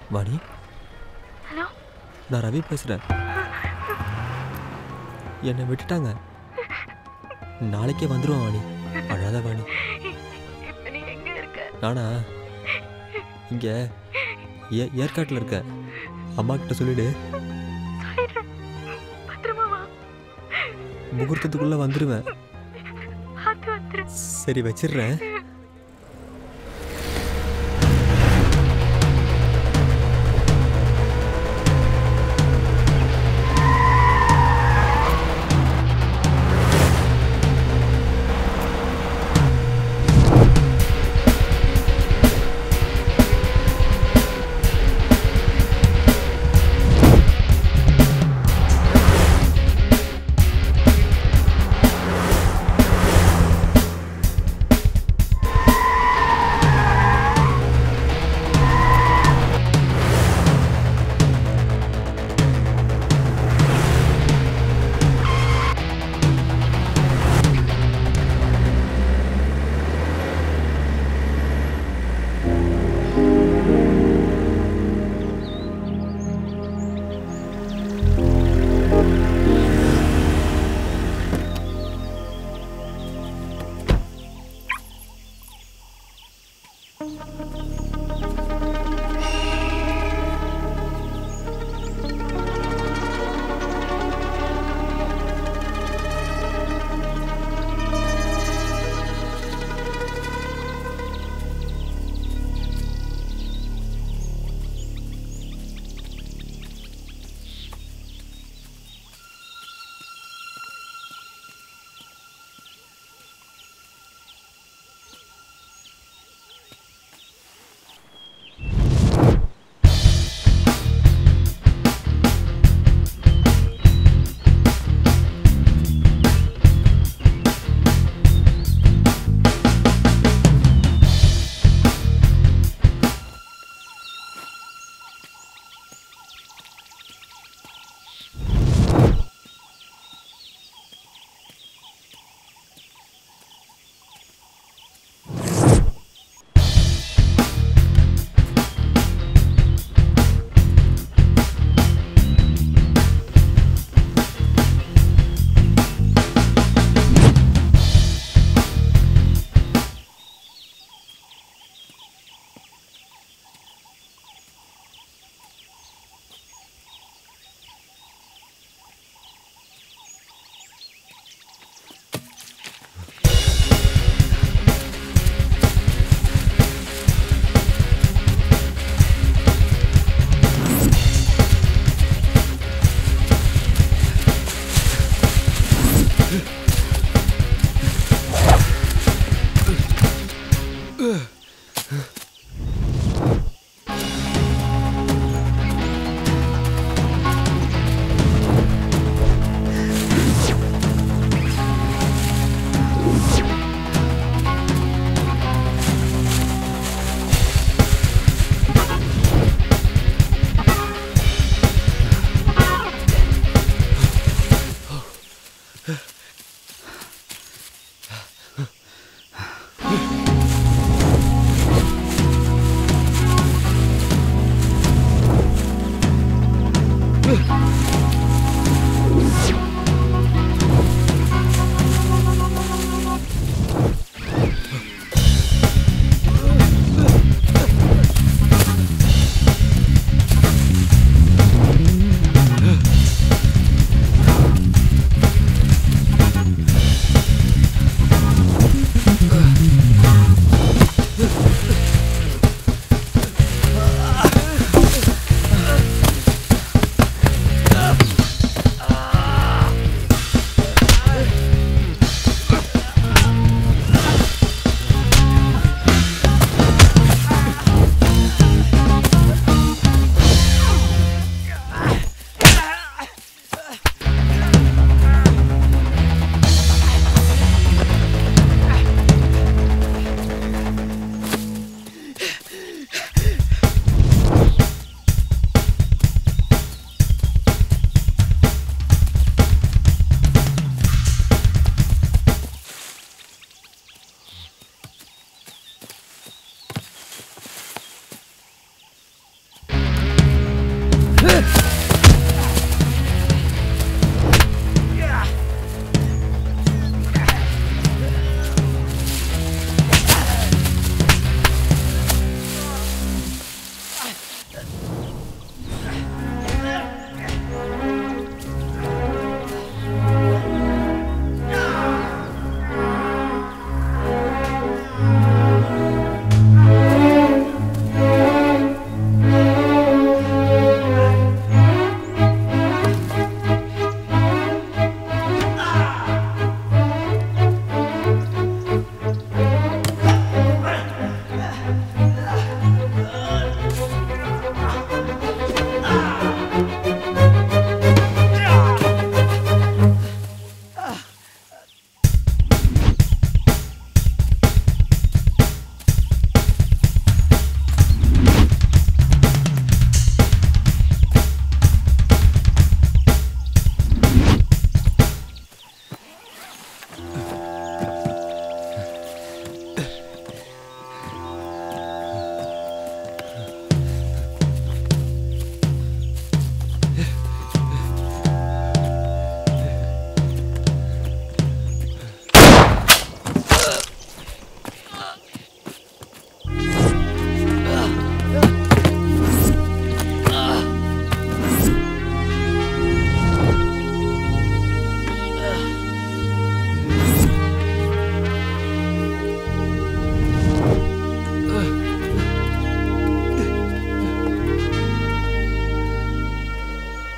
Vani hello நான் ரவி பேசுகிறேன் என்னை விட்டுட்டாங்க நாளைக்கே வந்துடுவேன் வாணி அழாத வாணி இப்ப நீ எங்க இருக்க நானா இங்கே ஏ ஏற்காட்டில் இருக்கேன் அம்மா கிட்ட சொல்லிடு சொல்லிடுறேன் பத்திரமா வா முகூர்த்தத்துக்குள்ளே வந்துடுவேன் பார்த்து வந்துரு சரி வச்சிடுறேன்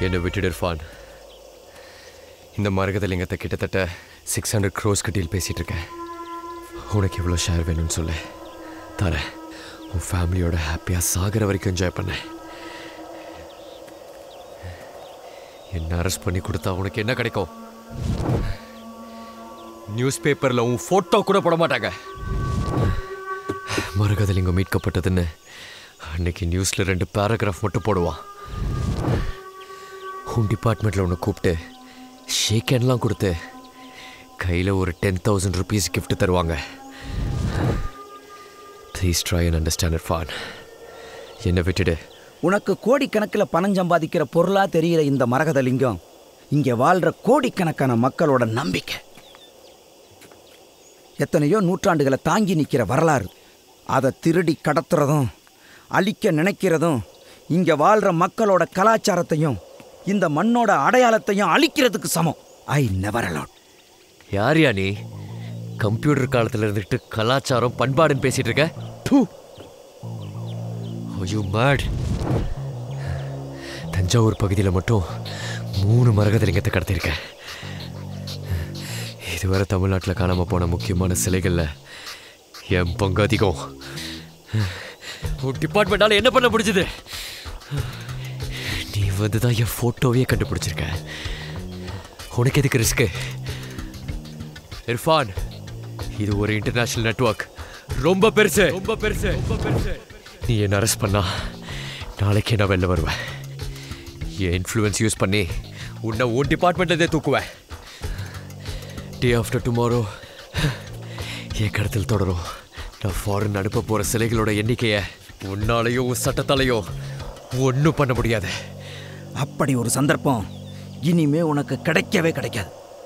என்னை விட்டுடு இர்ஃபான் இந்த மரகதலிங்கத்தை கிட்டத்தட்ட சிக்ஸ் ஹண்ட்ரட் க்ரோஸ்க்கு டீல் பேசிகிட்டு இருக்கேன் உனக்கு எவ்வளோ ஷேர் வேணும்னு சொல்லு தரேன் உன் ஃபேமிலியோட ஹாப்பியாக சாகிற வரைக்கும் என்ஜாய் பண்ணேன் என்ன அரெஸ்ட் பண்ணி கொடுத்தா உனக்கு என்ன கிடைக்கும் நியூஸ் பேப்பரில் உன் ஃபோட்டோ கூட போட மாட்டாங்க மரகதலிங்கம் மீட்கப்பட்டதுன்னு அன்னைக்கு நியூஸில் ரெண்டு பேராகிராஃப் மட்டும் போடுவான் உன் டிபார்ட்மெண்ட்டில் உன்னை கூப்பிட்டு ஷேக் ஹேண்ட்லாம் கொடுத்து கையில் ஒரு டென் தௌசண்ட் ருபீஸ் gift தருவாங்க ப்ளீஸ் ட்ரை அண்ட் அண்டர்ஸ்டாண்ட் ஃபான் என்னை விட்டுடு உனக்கு கோடிக்கணக்கில் பணம் சம்பாதிக்கிற பொருளா தெரிகிற இந்த மரகதலிங்கம் இங்கே வாழ்கிற கோடிக்கணக்கான மக்களோட நம்பிக்கை எத்தனையோ நூற்றாண்டுகளை தாங்கி நிற்கிற வரலாறு அதை திருடி கடத்துறதும் அழிக்க நினைக்கிறதும் இங்கே வாழ்கிற மக்களோட கலாச்சாரத்தையும் இந்த மண்ணோட அடையாளத்தையும் அழிக்கிறதுக்கு சமம் ஐ நெவர் அலவுட் யார் யா நீ கம்ப்யூட்டர் காலத்தில் இருந்துட்டு கலாச்சாரம் பண்பாடுன்னு பேசிட்டு இருக்க டூ யூ மேட் தஞ்சாவூர் பகுதியில் மட்டும் மூணு மரகதலிங்கத்தை கடத்திருக்கேன் இதுவரை தமிழ்நாட்டில் காணாமல் போன முக்கியமான சிலைகளில் என் பங்கு அதிகம் உன் டிபார்ட்மெண்டால என்ன பண்ண முடிஞ்சது நீ வந்து தான் என் ஃபோட்டோவே கண்டுபிடிச்சிருக்க உனக்கு எதுக்கு ரிஸ்க்கு இர்ஃபான் இது ஒரு இன்டர்நேஷனல் நெட்வொர்க் ரொம்ப பெருசு ரொம்ப பெருசு ரொம்ப பெருசு நீ என்ன அரெஸ்ட் பண்ணா நாளைக்கே நான் வெளில வருவேன் என் இன்ஃப்ளூயன்ஸ் யூஸ் பண்ணி உன்னை உன் டிபார்ட்மெண்ட்லேருந்தே தூக்குவேன் டே ஆஃப்டர் டுமாரோ என் கடத்தல் தொடரும் நான் ஃபாரின் அனுப்ப போகிற சிலைகளோட எண்ணிக்கையை உன்னாலையும் உன் சட்டத்தாலையும் ஒன்றும் பண்ண முடியாது அப்படி ஒரு சந்தர்ப்பம் இனிமே உனக்கு கிடைக்கவே கிடைக்காது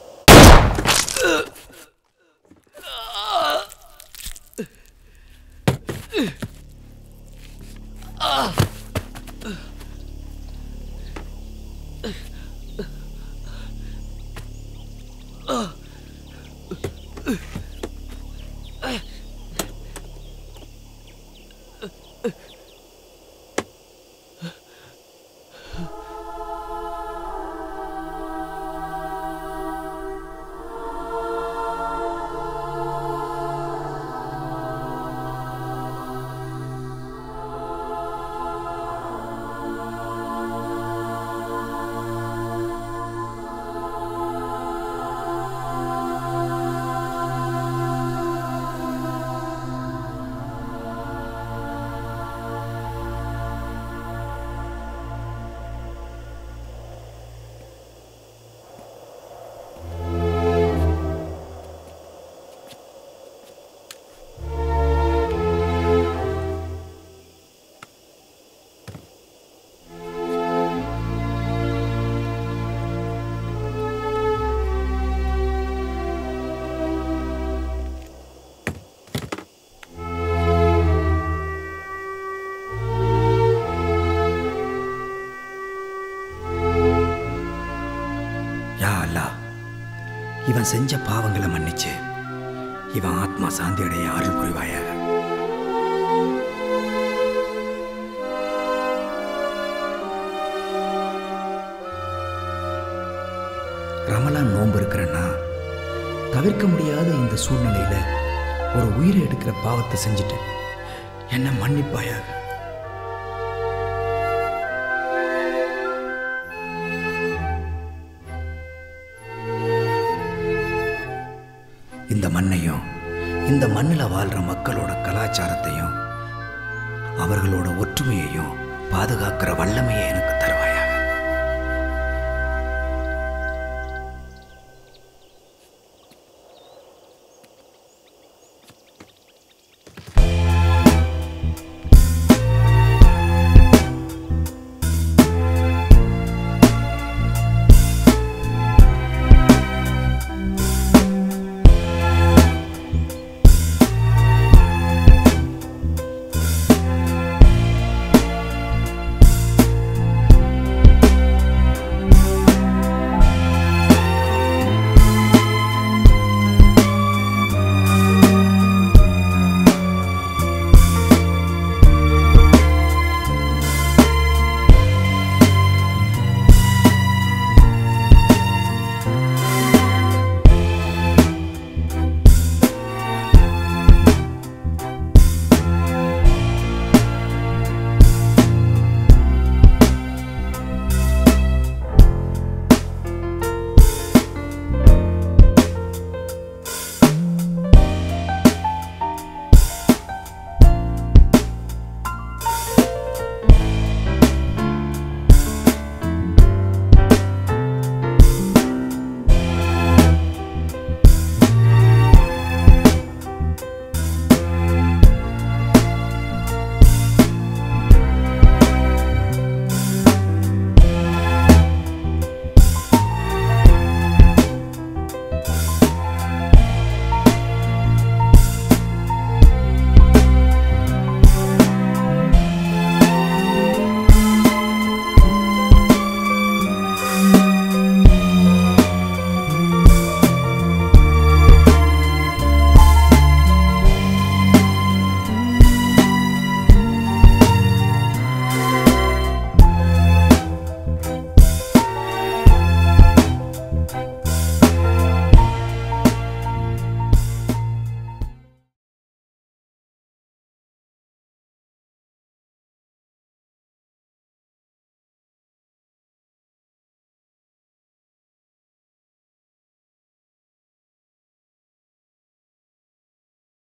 யா அல்லா இவன் செஞ்ச பாவங்களை மன்னிச்சு இவன் ஆத்மா சாந்தி அடைய அருள் புரிவாயாக ரமலான் நோன்பு இருக்கிறன்னா தவிர்க்க முடியாத இந்த சூழ்நிலையில ஒரு உயிரை எடுக்கிற பாவத்தை செஞ்சுட்டு என்ன மன்னிப்பாயாக இந்த மண்ணையும் இந்த மண்ணில் வாழ்கிற மக்களோட கலாச்சாரத்தையும் அவர்களோட ஒற்றுமையையும் பாதுகாக்கிற வல்லமையை எனக்கு தரும்